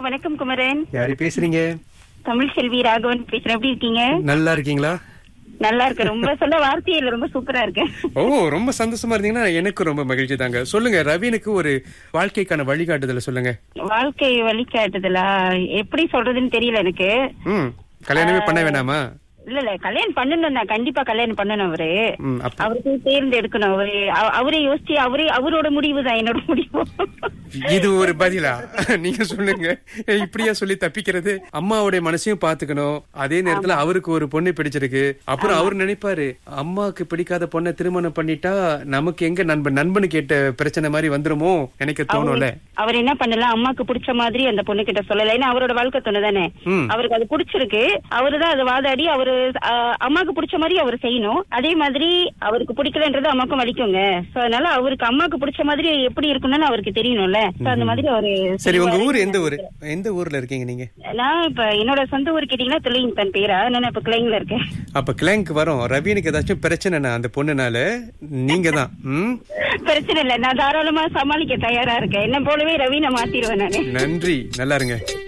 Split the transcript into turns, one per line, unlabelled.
வணக்கம் குமரன்
யாரு பேசுறீங்க
தமிழ் செல்வி ராகவன் பேசுறேன் எப்படி இருக்கீங்க
நல்லா இருக்கீங்களா
நல்லா இருக்கு ரொம்ப சொல்ல வார்த்தையே இல்ல ரொம்ப சூப்பரா இருக்கு
ஓ ரொம்ப சந்தோஷமா இருந்தீங்கன்னா எனக்கு ரொம்ப மகிழ்ச்சி தாங்க சொல்லுங்க ரவீனுக்கு ஒரு வாழ்க்கைக்கான வழிகாட்டுதல சொல்லுங்க
வாழ்க்கை வழிகாட்டுதலா எப்படி சொல்றதுன்னு தெரியல எனக்கு
ம் கல்யாணமே பண்ண வேணாமா
இல்ல இல்ல கல்யாணம் பண்ணணும் தான் கண்டிப்பா கல்யாணம் பண்ணணும் அவரு
ம் அப்ப
அவருக்கு தேர்ந்தெடுக்கணும் அவரு அவ- அவரே யோசிச்சு அவரே அவரோட முடிவு தான் என்னோட முடிவு
இது ஒரு பதிலா நீங்க சொல்லுங்க இப்படியா சொல்லி தப்பிக்கிறது அம்மாவுடைய மனசையும் பாத்துக்கணும் அதே நேரத்துல அவருக்கு ஒரு பொண்ணு பிடிச்சிருக்கு அப்புறம் அவர் நினைப்பாரு அம்மாவுக்கு பிடிக்காத பொண்ணை திருமணம் பண்ணிட்டா நமக்கு எங்க நண்பன் நண்பனு கேட்ட பிரச்சனை மாதிரி வந்துருமோ எனக்கு தோணும்ல
அவர் என்ன பண்ணலாம் அம்மாக்கு பிடிச்ச மாதிரி அந்த பொண்ணு கிட்ட சொல்லல ஏன்னா அவரோட வாழ்க்கை துணை தானே
ம்.
அவருக்கு அது பிடிச்சிருக்கு அவருதான் அதை வாதாடி அவரு அஹ், அம்மாக்கு பிடிச்ச மாதிரி அவர் செய்யணும் அதே மாதிரி அவருக்கு பிடிக்கலன்றது அம்மாக்கும் வலிக்குங்க சோ அதனால அவருக்கு அம்மாக்கு பிடிச்ச மாதிரி எப்படி இருக்கணும்னு அவருக்கு தெரியணும்ல சோ அந்த மாதிரி அவரு
சரி உங்க ஊர்
செய்வாரு.
எந்த ஊரு எந்த ஊர்ல இருக்கீங்க நீங்க
நான் இப்ப என்னோட சொந்த ஊர் கேட்டீங்கன்னா துளையின் தன் பேரா நான் இப்ப கிளைங்ல இருக்கேன்
அப்ப கிளாங்க் வரும் ரவீனுக்கு ஏதாச்சும் பிரச்சனைனா அந்த பொண்ணுனால நீங்க தான் ம்
பிரச்சனை இல்ல நான் தாராளமா சமாளிக்க தயாரா இருக்கேன் என்ன போலவே ரவி நான் மாத்திருவேன் நானு
நன்றி நல்லா இருங்க